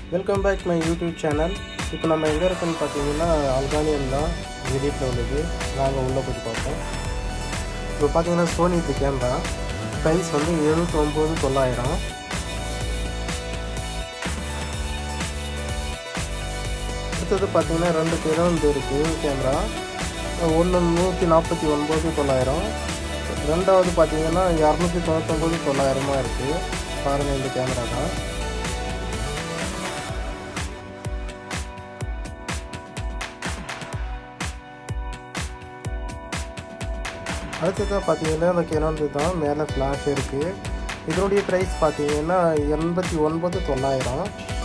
welcome back my YouTube channel இப்போ நம்ம எங்கே இருக்கோன்னு பார்த்தீங்கன்னா அல்கானியம் தான் வீட்டில் உள்ளது நாங்கள் உள்ளே போய் பார்ப்போம் இப்போ பார்த்தீங்கன்னா சோனி இது கேமரா ப்ரைஸ் வந்து எழுபத்தி ஒம்பது தொள்ளாயிரம் அடுத்தது பார்த்தீங்கன்னா ரெண்டு பேரும் இந்த இருக்குது கேமரா ஒன்று நூற்றி நாற்பத்தி ஒன்பது தொள்ளாயிரம் ரெண்டாவது பார்த்தீங்கன்னா இரநூத்தி தொண்ணூத்தொம்பது தொள்ளாயிரமாக இருக்குது பாருங்கள் இந்த கேமரா தான் அடுத்ததாக பார்த்தீங்கன்னா இந்த கெனான்து தான் மேலே ஃப்ளாஷ் இருக்குது இதனுடைய ப்ரைஸ் பார்த்தீங்கன்னா எண்பத்தி ஒன்பது தொள்ளாயிரம்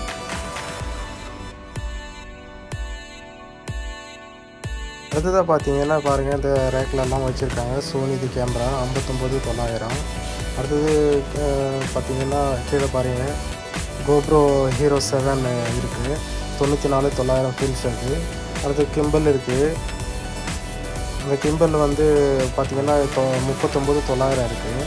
அடுத்ததாக பார்த்தீங்கன்னா பாருங்கள் இந்த ரேக்லெல்லாம் வச்சுருக்காங்க சோனி இது கேமரா ஐம்பத்தொம்போது தொள்ளாயிரம் அடுத்தது அஹ், பார்த்தீங்கன்னா கீழே பாருங்கள் கோப்ரோ ஹீரோ செவன் இருக்குது தொண்ணூற்றி நாலு தொள்ளாயிரம் ஃபீல்ஸ் இருக்குது அடுத்து கிம்பல் இருக்குது அந்த கிம்பல் வந்து பார்த்தீங்கன்னா இப்போ முப்பத்தொம்போது தொள்ளாயிரம் இருக்குது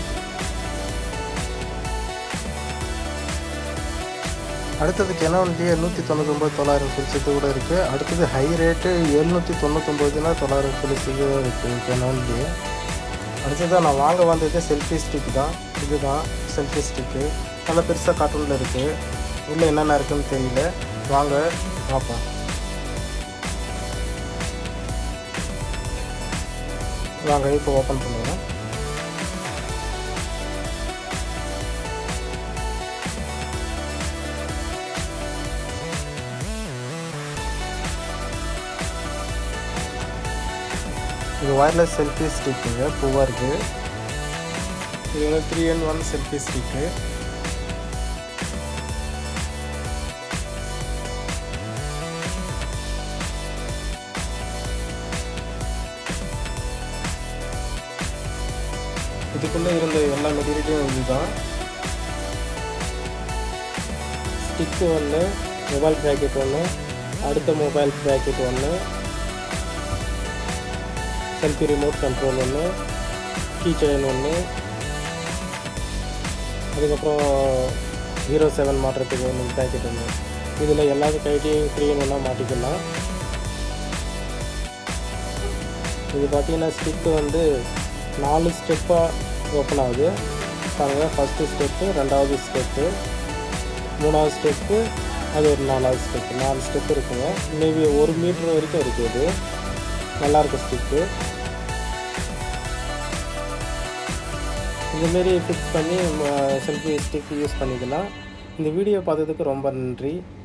அடுத்தது கெனான்லேயே நூற்றி தொண்ணூத்தொம்பது தொள்ளாயிரம் ஃபில்ஸுக்கு கூட இருக்குது அடுத்தது ஹை ரேட்டு எழுநூற்றி தொண்ணூத்தொம்பதுனா தொள்ளாயிரம் ஃபில்ஸுக்கு இருக்குது கெனான்லேயே அடுத்ததாக நான் வாங்க வந்தது செல்ஃபி ஸ்டிக் தான் இதுதான் செல்ஃபி ஸ்டிக்கு நல்ல பெருசாக கார்ட்டூனில் இருக்குது உள்ளே என்னென்ன இருக்குன்னு தெரியல வாங்க பார்ப்போம் வாங்க இப்போ ஓப்பன் பண்ணுவோம் இது ஒயர்லெஸ் செல்ஃபி ஸ்டிக்குங்க பூவாக இருக்குது இது வந்து three and one selfie stick இதுக்குள்ளே இருந்த எல்லா மெட்டீரியலும் இதுதான் ஸ்டிக்கு ஒன்று மொபைல் ப்ராக்கெட் ஒன்று அடுத்த மொபைல் ப்ராக்கெட் ஒன்று செல்ஃபி ரிமோட் கண்ட்ரோல் ஒன்று கீ செயின் ஒன்று அதுக்கப்புறம் ஹீரோ செவன் மாட்டுறதுக்கு ஒன்று பேக்கெட் ஒன்று இதில் எல்லாத்து கைட்டையும் த்ரீ ஒன்றா மாட்டிக்கலாம் இது பார்த்தீங்கன்னா ஸ்டிக்கு வந்து நாலு ஸ்டெப்பாக ஓப்பன் ஆகுது பாருங்கள் ஃபஸ்ட்டு ஸ்டெப்பு ரெண்டாவது ஸ்டெப்பு மூணாவது ஸ்டெப்பு அது ஒரு நாலாவது ஸ்டெப்பு நாலு ஸ்டெப் இருக்குங்க மேபி ஒரு மீட்ரு வரைக்கும் இருக்குது இது நல்லாயிருக்கும் ஸ்டிக்கு இந்தமாரி ஃபிக்ஸ் பண்ணி செல்ஃபி ஸ்டிக் யூஸ் பண்ணிக்கலாம் இந்த வீடியோ பார்த்ததுக்கு ரொம்ப நன்றி